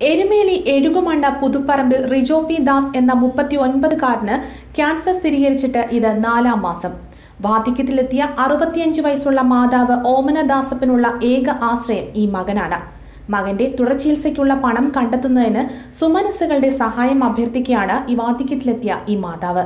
Erumeli Ezhukumanna Puthupparambil Rijo P Das എന്ന മുപ്പത്തി ഒൻപതുകാരന് cancer സ്ഥിരീകരിച്ചിട്ട് ഇത് നാലാം മാസം വാർദ്ധക്യത്തിലെത്തിയ അറുപത്തിയഞ്ച് വയസ്സുള്ള മാതാവ് ഓമന ദാസപ്പനുള്ള ഏക ആശ്രയം ഈ മകനാണ് മകന്റെ തുടർചികിത്സയ്ക്കുള്ള പണം കണ്ടെത്തുന്നതിന് സുമനസ്സുകളുടെ സഹായം അഭ്യർത്ഥിക്കുകയാണ് ഈ വാർദ്ധക്യത്തിലെത്തിയ ഈ മാതാവ്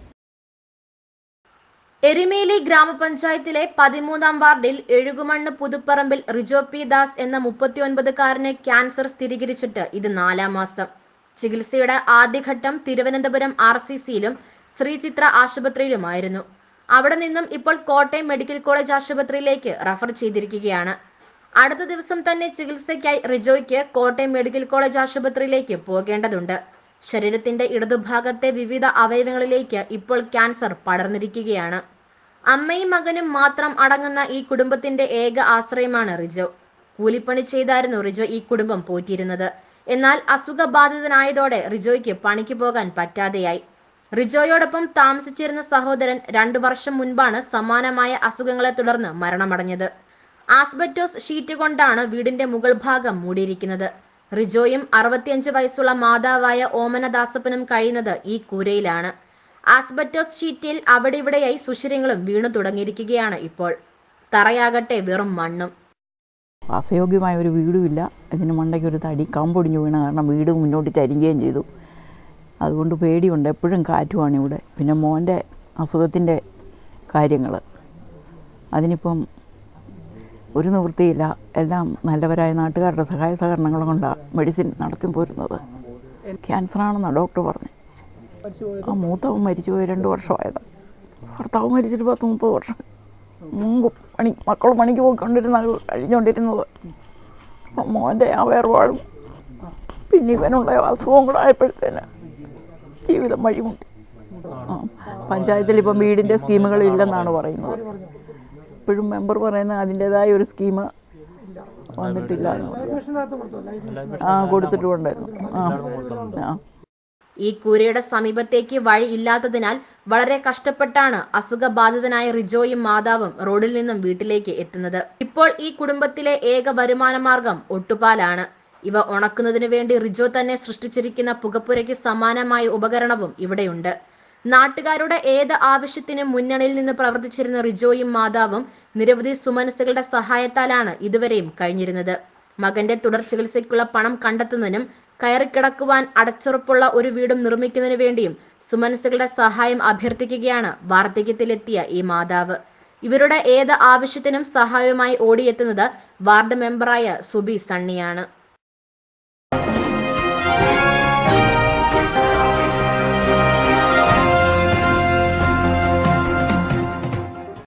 എരുമേലി ഗ്രാമപഞ്ചായത്തിലെ പതിമൂന്നാം വാർഡിൽ എഴുകുമണ്ണ് പുതുപ്പറമ്പിൽ റിജോ പി ദാസ് എന്ന മുപ്പത്തിയൊൻപതുകാരന് ക്യാൻസർ സ്ഥിരീകരിച്ചിട്ട് ഇത് നാലാം മാസം ചികിത്സയുടെ ആദ്യഘട്ടം തിരുവനന്തപുരം ആർ സി സിയിലും ശ്രീചിത്ര ആശുപത്രിയിലുമായിരുന്നു അവിടെ നിന്നും ഇപ്പോൾ കോട്ടയം മെഡിക്കൽ കോളേജ് ആശുപത്രിയിലേക്ക് റഫർ ചെയ്തിരിക്കുകയാണ് അടുത്ത ദിവസം തന്നെ ചികിത്സയ്ക്കായി റിജോയ്ക്ക് കോട്ടയം മെഡിക്കൽ കോളേജ് ആശുപത്രിയിലേക്ക് പോകേണ്ടതുണ്ട് ശരീരത്തിന്റെ ഇടതുഭാഗത്തെ വിവിധ അവയവങ്ങളിലേക്ക് ഇപ്പോൾ ക്യാൻസർ പടർന്നിരിക്കുകയാണ് അമ്മയും മകനും മാത്രം അടങ്ങുന്ന ഈ കുടുംബത്തിന്റെ ഏക ആശ്രയമാണ് റിജോ കൂലിപ്പണി ചെയ്തായിരുന്നു റിജോ ഈ കുടുംബം പോറ്റിയിരുന്നത് എന്നാൽ അസുഖബാധിതനായതോടെ റിജോയ്ക്ക് പണിക്ക് പോകാൻ പറ്റാതെയായി റിജോയോടൊപ്പം താമസിച്ചിരുന്ന സഹോദരൻ രണ്ടു വർഷം മുൻപാണ് സമാനമായ അസുഖങ്ങളെ തുടർന്ന് മരണമടഞ്ഞത് ആസ്ബറ്റോസ് ഷീറ്റ് കൊണ്ടാണ് വീടിന്റെ മുകൾ ഭാഗം മൂടിയിരിക്കുന്നത് റിജോയും അറുപത്തിയഞ്ച് വയസ്സുള്ള മാതാവായ ഓമനദാസപ്പനും കഴിയുന്നത് ഈ കൂരയിലാണ് ആസ്ബറ്റോസ് ഷീറ്റിൽ അവിടെ ഇവിടെയായി സുഷിരങ്ങളും വീണു തുടങ്ങിയിരിക്കുകയാണ് ഇപ്പോൾ തറയാകട്ടെ വെറും മണ്ണും വാസയോഗ്യമായ ഒരു വീടുമില്ല ഇതിന് മണ്ടയ്ക്ക് ഒരു തടി കമ്പൊടിഞ്ഞു വീണ കാരണം വീട് മുന്നോട്ട് ചരിക്കുകയും ചെയ്തു അതുകൊണ്ട് പേടിയുണ്ട് എപ്പോഴും കാറ്റുമാണ് ഇവിടെ പിന്നെ മോൻ്റെ അസുഖത്തിൻ്റെ കാര്യങ്ങൾ അതിനിപ്പം ഒരു നിവൃത്തിയില്ല എല്ലാം നല്ലവരായ നാട്ടുകാരുടെ സഹായ സഹകരണങ്ങൾ കൊണ്ടാണ് മെഡിസിൻ നടത്തി പോരുന്നത് ക്യാൻസറാണെന്നാണ് ഡോക്ടർ പറഞ്ഞു ആ മൂത്തവൻ മരിച്ചു പോയി രണ്ട് വർഷമായതാണ് ഭർത്താവ് മരിച്ചിട്ട് പത്ത് മുപ്പത് വർഷം മുമ്പ് പണി മക്കൾ പണിക്ക് പോയിക്കൊണ്ടിരുന്ന കഴിഞ്ഞുകൊണ്ടിരുന്നത് അപ്പം മോൻ്റെ ആ വേർപാടും പിന്നെ ഇവനുള്ള അസുഖവും കൂടെ ആയപ്പോഴത്തേന് ജീവിതം വഴിമുട്ടി ആ പഞ്ചായത്തിൽ ഇപ്പം വീടിൻ്റെ സ്കീമുകൾ ഇല്ലെന്നാണ് പറയുന്നത് ഇപ്പോഴും മെമ്പർ പറയുന്നത് അതിൻ്റെതായ ഒരു സ്കീം വന്നിട്ടില്ല എന്ന് പറഞ്ഞു. ആ കൊടുത്തിട്ടുണ്ടായിരുന്നു ആ ആ ഈ കൂരയുടെ സമീപത്തേക്ക് വഴി ഇല്ലാത്തതിനാൽ വളരെ കഷ്ടപ്പെട്ടാണ് അസുഖബാധിതനായ റിജോയും മാതാവും റോഡിൽ നിന്നും വീട്ടിലേക്ക് എത്തുന്നത് ഇപ്പോൾ ഈ കുടുംബത്തിലെ ഏക വരുമാന മാർഗം ഒട്ടുപാലാണ് ഇവ ഉണക്കുന്നതിനു വേണ്ടി റിജോ തന്നെ സൃഷ്ടിച്ചിരിക്കുന്ന പുകപ്പുരയ്ക്ക് സമാനമായ ഉപകരണവും ഇവിടെയുണ്ട് നാട്ടുകാരുടെ ഏത് ആവശ്യത്തിനും മുന്നണിയിൽ നിന്ന് പ്രവർത്തിച്ചിരുന്ന റിജോയും മാതാവും നിരവധി സുമനസ്സുകളുടെ സഹായത്താലാണ് ഇതുവരെയും കഴിഞ്ഞിരുന്നത് മകന്റെ തുടർ ചികിത്സയ്ക്കുള്ള പണം കണ്ടെത്തുന്നതിനും കയറിക്കിടക്കുവാൻ അടച്ചുറപ്പുള്ള ഒരു വീടും നിർമ്മിക്കുന്നതിനു വേണ്ടിയും സുമനസ്സുകളുടെ സഹായം അഭ്യർത്ഥിക്കുകയാണ് വാർദ്ധക്യത്തിലെത്തിയ ഈ മാതാവ് ഇവരുടെ ഏത് ആവശ്യത്തിനും സഹായവുമായി ഓടിയെത്തുന്നത് വാർഡ് മെമ്പറായ സുബി സണ്ണിയാണ്